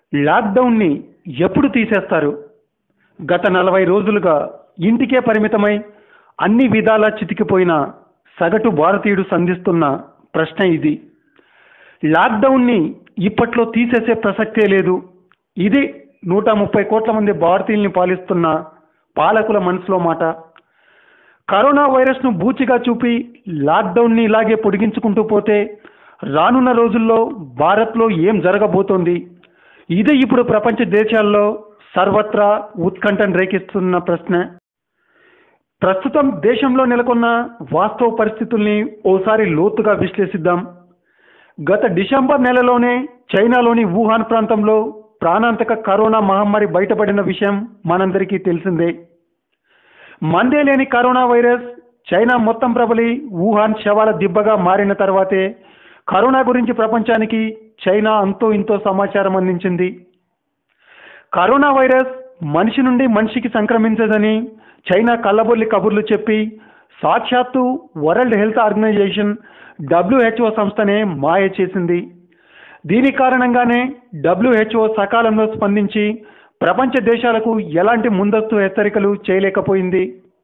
లాక్డౌన్ని ఎప్పుడు తీసేస్తారు గత నలభై రోజులుగా ఇంటికే పరిమితమై అన్ని విధాలా చితికిపోయిన సగటు భారతీయుడు సంధిస్తున్న ప్రశ్న ఇది లాక్డౌన్ని ఇప్పట్లో తీసేసే ప్రసక్తే లేదు ఇది నూట ముప్పై కోట్ల మంది భారతీయుల్ని పాలిస్తున్న పాలకుల మనసులో మాట కరోనా వైరస్ను బూచిగా చూపి లాక్డౌన్ని ఇలాగే పొడిగించుకుంటూ పోతే రానున్న రోజుల్లో భారత్లో ఏం జరగబోతోంది ఇదే ఇప్పుడు ప్రపంచ దేశాల్లో సర్వత్రా ఉత్కంఠను రేకిస్తున్న ప్రశ్న ప్రస్తుతం దేశంలో నెలకొన్న వాస్తవ పరిస్థితుల్ని ఓసారి లోతుగా విశ్లేషిద్దాం గత డిసెంబర్ నెలలోనే చైనాలోని వుహాన్ ప్రాంతంలో ప్రాణాంతక కరోనా మహమ్మారి బయటపడిన విషయం మనందరికీ తెలిసిందే మందే లేని కరోనా వైరస్ చైనా మొత్తం ప్రబలి వుహాన్ శవాల దిబ్బగా మారిన తర్వాతే కరోనా గురించి ప్రపంచానికి చైనా అంతో ఇంతో సమాచారం అందించింది కరోనా వైరస్ మనిషి నుండి మనిషికి సంక్రమించదని చైనా కళ్ళబొల్లి కబుర్లు చెప్పి సాక్షాత్తు వరల్డ్ హెల్త్ ఆర్గనైజేషన్ డబ్ల్యూహెచ్ఓ సంస్థనే మాయ చేసింది దీని కారణంగానే డబ్ల్యూహెచ్ఓ సకాలంలో స్పందించి ప్రపంచ దేశాలకు ఎలాంటి ముందస్తు హెచ్చరికలు చేయలేకపోయింది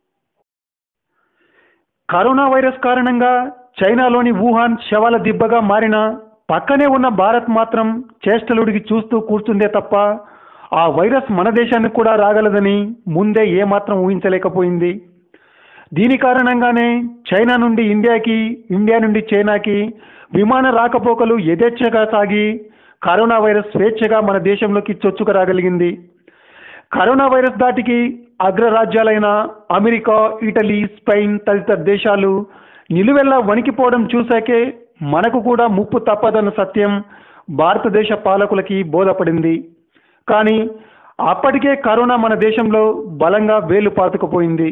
కరోనా వైరస్ కారణంగా చైనాలోని వుహాన్ శవాల దిబ్బగా మారిన పక్కనే ఉన్న భారత్ మాత్రం చేష్టలుడికి చూస్తూ కూర్చుందే తప్ప ఆ వైరస్ మన దేశానికి కూడా రాగలదని ముందే ఏమాత్రం ఊహించలేకపోయింది దీని కారణంగానే చైనా నుండి ఇండియాకి ఇండియా నుండి చైనాకి విమాన రాకపోకలు యథేచ్ఛగా సాగి కరోనా వైరస్ స్వేచ్ఛగా మన దేశంలోకి చొచ్చుకు రాగలిగింది కరోనా వైరస్ దాటికి అగ్రరాజ్యాలైన అమెరికా ఇటలీ స్పెయిన్ తదితర దేశాలు నిలువెల్లా వణికిపోవడం చూశాకే మనకు కూడా ముప్పు తప్పదన్న సత్యం భారతదేశ పాలకులకి బోధపడింది కానీ అప్పటికే కరోనా మన దేశంలో బలంగా వేలు పాతుకుపోయింది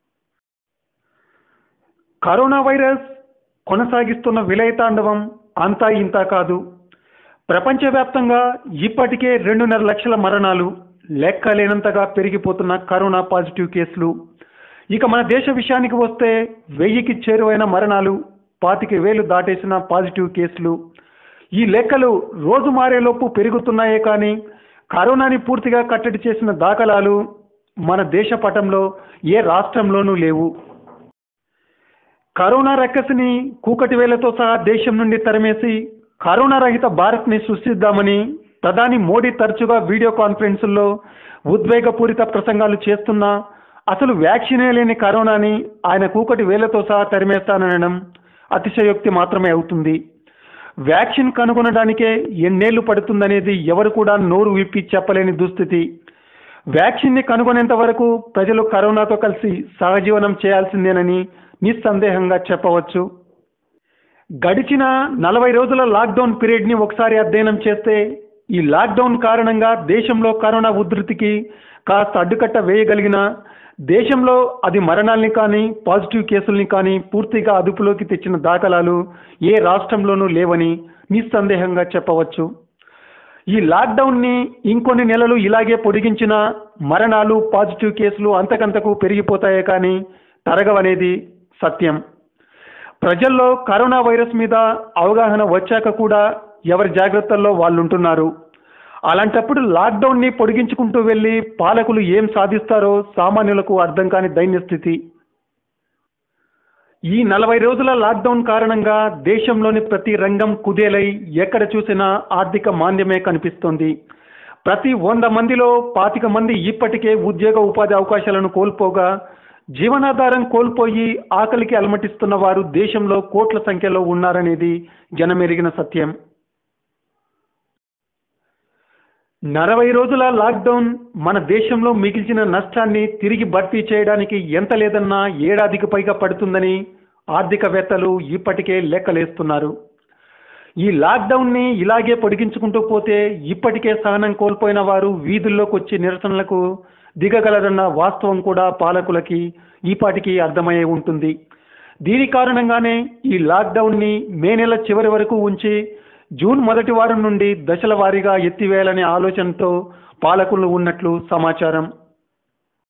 కరోనా వైరస్ కొనసాగిస్తున్న విలయతాండవం అంతా ఇంతా కాదు ప్రపంచవ్యాప్తంగా ఇప్పటికే రెండున్నర లక్షల మరణాలు లెక్కలేనంతగా పెరిగిపోతున్న కరోనా పాజిటివ్ కేసులు ఇక మన దేశ విషయానికి వస్తే వెయ్యికి చేరువైన మరణాలు పాతిక వేలు దాటేసిన పాజిటివ్ కేసులు ఈ లెక్కలు రోజు మారేలోపు పెరుగుతున్నాయే కానీ కరోనాని పూర్తిగా కట్టడి చేసిన దాఖలాలు మన దేశ పటంలో ఏ రాష్ట్రంలోనూ లేవు కరోనా రక్కసిని కూకటి వేలతో సహా దేశం నుండి తరిమేసి కరోనా రహిత భారత్ని సృష్టిద్దామని ప్రధాని మోడీ తరచుగా వీడియో కాన్ఫరెన్సుల్లో ఉద్వేగపూరిత ప్రసంగాలు చేస్తున్నా అసలు వ్యాక్సినే లేని కరోనాని ఆయన కూకటి వేలతో సహా తరిమేస్తాననడం అతిశయోక్తి మాత్రమే అవుతుంది వ్యాక్సిన్ కనుగొనడానికే ఎన్నేళ్లు పడుతుందనేది ఎవరు కూడా నోరు విప్పి చెప్పలేని దుస్థితి వ్యాక్సిన్ని కనుగొనేంత వరకు ప్రజలు కరోనాతో కలిసి సహజీవనం చేయాల్సిందేనని నిస్సందేహంగా చెప్పవచ్చు గడిచిన నలభై రోజుల లాక్డౌన్ పీరియడ్ని ఒకసారి అధ్యయనం చేస్తే ఈ లాక్డౌన్ కారణంగా దేశంలో కరోనా ఉధృతికి కాస్త అడ్డుకట్ట వేయగలిగిన దేశంలో అది మరణాల్ని కానీ పాజిటివ్ కేసుల్ని కానీ పూర్తిగా అదుపులోకి తెచ్చిన దాఖలాలు ఏ రాష్ట్రంలోనూ లేవని నిస్సందేహంగా చెప్పవచ్చు ఈ లాక్డౌన్ని ఇంకొన్ని నెలలు ఇలాగే పొడిగించిన మరణాలు పాజిటివ్ కేసులు అంతకంతకు పెరిగిపోతాయే కానీ తరగవనేది సత్యం ప్రజల్లో కరోనా వైరస్ మీద అవగాహన వచ్చాక కూడా ఎవరి జాగ్రత్తల్లో వాళ్ళు ఉంటున్నారు అలాంటప్పుడు లాక్డౌన్ని పొడిగించుకుంటూ వెళ్ళి పాలకులు ఏం సాధిస్తారో సామాన్యులకు అర్థం కాని దైన్య స్థితి ఈ నలభై రోజుల లాక్డౌన్ కారణంగా దేశంలోని ప్రతి రంగం కుదేలై ఎక్కడ చూసినా ఆర్థిక మాంద్యమే కనిపిస్తోంది ప్రతి వంద మందిలో పాతిక మంది ఇప్పటికే ఉద్యోగ ఉపాధి అవకాశాలను కోల్పోగా జీవనాధారం కోల్పోయి ఆకలికి అలమటిస్తున్న వారు దేశంలో కోట్ల సంఖ్యలో ఉన్నారనేది జనమెరిగిన సత్యం నలభై రోజుల లాక్డౌన్ మన దేశంలో మిగిల్చిన నష్టాన్ని తిరిగి భర్తీ చేయడానికి ఎంత లేదన్నా ఏడాదికి పైగా పడుతుందని ఆర్థికవేత్తలు ఇప్పటికే లెక్కలేస్తున్నారు ఈ లాక్డౌన్ని ఇలాగే పొడిగించుకుంటూ పోతే ఇప్పటికే సహనం కోల్పోయిన వారు వీధుల్లోకి వచ్చి నిరసనలకు దిగగలరన్న వాస్తవం కూడా పాలకులకి ఈపాటికి అర్థమయ్యే ఉంటుంది దీని కారణంగానే ఈ లాక్డౌన్ని మే నెల చివరి వరకు ఉంచి జూన్ మొదటి వారం నుండి దశల వారీగా ఎత్తివేయాలనే ఆలోచనతో పాలకులు ఉన్నట్లు సమాచారం